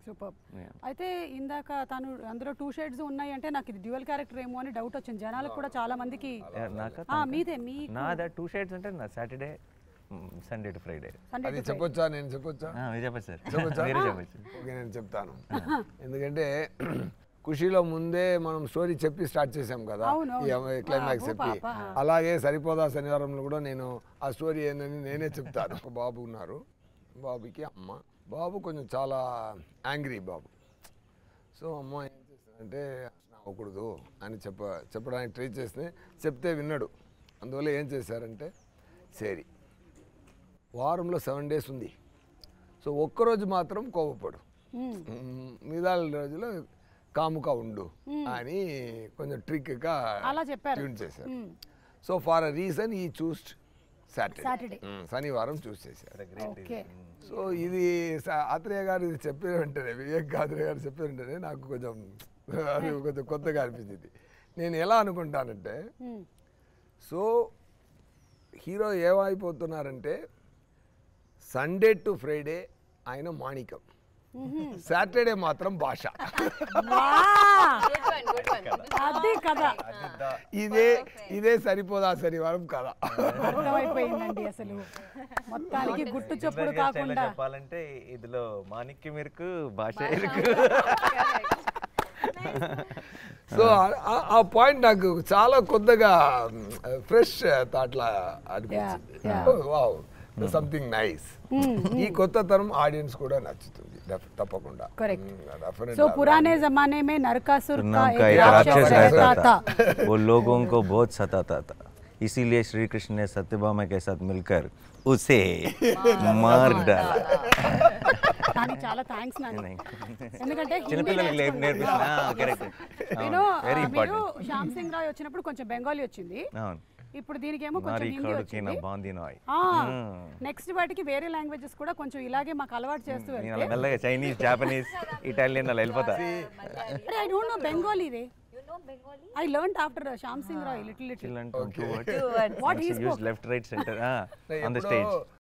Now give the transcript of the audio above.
Super Yeah. అయితే ఇందాక తను అందులో టూ షేడ్స్ ఉన్నాయి అంటే నాకు ఇది డ్యూయల్ క్యారెక్టర్ ఏమో అని డౌట్ వచ్చింది జనాలకు కూడా చాలా మందికి Yeah, నాకా ఆ, మీదే మీ నాదా టూ షేడ్స్ అంటే నా Saturday Sunday to Friday Sunday అది చెప్పొచ్చా నేను చెప్పొచ్చా మీరు చెప్పచ్చు సార్ చెప్పొచ్చా మీరే చెప్పచ్చు ఓకే నేను చెప్తాను ఎందుకంటే ఖుషీలో ముందే మనం స్టోరీ చెప్పి స్టార్ట్ చేసాం కదా అవును, అవును. ఈ క్లైమాక్స్ బాబు, చెప్పి పాప. అలాగే సరిపోదా శనివారంలో కూడా నేను ఆ స్టోరీ ఏందని నేనే చెప్తాను ఒక బాబు ఉన్నారు బాబుకి అమ్మ బాబు కొంచెం చాలా యాంగ్రీ బాబు సో అమ్మ ఏం చేస్తానంటే అవ్వకూడదు అని చెప్ప చెప్పడానికి ట్రై చేస్తే చెప్తే విన్నాడు అందువల్ల ఏం చేశారంటే సరే వారంలో సెవెన్ డేస్ ఉంది సో ఒక్కరోజు మాత్రం కోపపడు మ్మ్. మ్మ్, మిగతా రోజులు కాముగా ఉండు అని కొంచెం ట్రిక్గా అలా చెప్పారు. ట్యూన్ చేశారు మ్మ్. So for a reason he choose Saturday Saturday. శనివారం చూస్ చేశారు ఓకే సో ఇది స- ఆత్రేయ గారు ఇది చెప్పిన వెంటనే వివేక్ ఆత్రేయ గారు చెప్పిన వెంటనే నాకు కొంచెం అది కొంచెం కొత్తగా అనిపించింది నేను ఎలా అనుకుంటానంటే మ్మ్. సో హీరో ఏమైపోతున్నారంటే సండే టు ఫ్రైడే ఆయన మాణికం సాటర్డే మాత్రం భాష వా! గుడ్ వన్ గుడ్ వన్ అది కదా ఇదే ఇదే సరిపోదా శనివారం కదా అర్థమైపోయిందండి అసలు మొత్తానికి గుట్టు చప్పుడు కాకుండా చెప్పాలంటే ఇదిలో మాణిక్య మెరుకు భాష ఎరుకు సో ఆ- ఆ- ఆ పాయింట్ నాకు చాలా కొత్తగా ఫ్రెష్ థాట్లా అనిపించింది వావ్ సంథింగ్ నైస్ ఈ కొత్త తరం ఆడియన్స్ కూడా నచ్చుతుంది def- తప్పకుండా Correct. Mm, definitely. సో పురానే జమానే మే నరకాసుర్ కా नाम का एक एक राक्षस राक्षस रहता रहता था था वो लोगों को बहुत सताता था इसीलिए श्री कृष्ण ने सत्यभामा के साथ मिलकर उसे मार डाला కానీ చాలా థ్యాంక్స్ నాని ఎందుకంటే హిందీ చిన్నపిల్లలకి నేర్చుకున్నా. నేర్పిస్తున్నా కరెక్ట్ నేను వెరీ మీరు ఇంపార్టెంట్ శ్యామ్ సింగ్ రాయ్ వచ్చినప్పుడు కొంచెం బెంగాలీ వచ్చింది అవును ఇప్పుడు దీనికేమో కొంచెం మరి హిందీ కడుకి నా వచ్చింది బాంది నాయ్ నెక్స్ట్ వాటికి వేరే లాంగ్వేజెస్ కూడా కొంచెం ఇలాగే మాకు అలవాటు చేస్తూ నేను వెళ్తే అలా మెల్లగా చైనీస్ జాపనీస్ ఇటాలియన్ అలా వెళ్ళిపోతా అరే ఐ డోంట్ నో బెంగాలీ రే you know Bengali I learn after Shyam Singh Roy little little chill and What he use spoke. Left right centre on the ఎప్పుడో స్టేజ్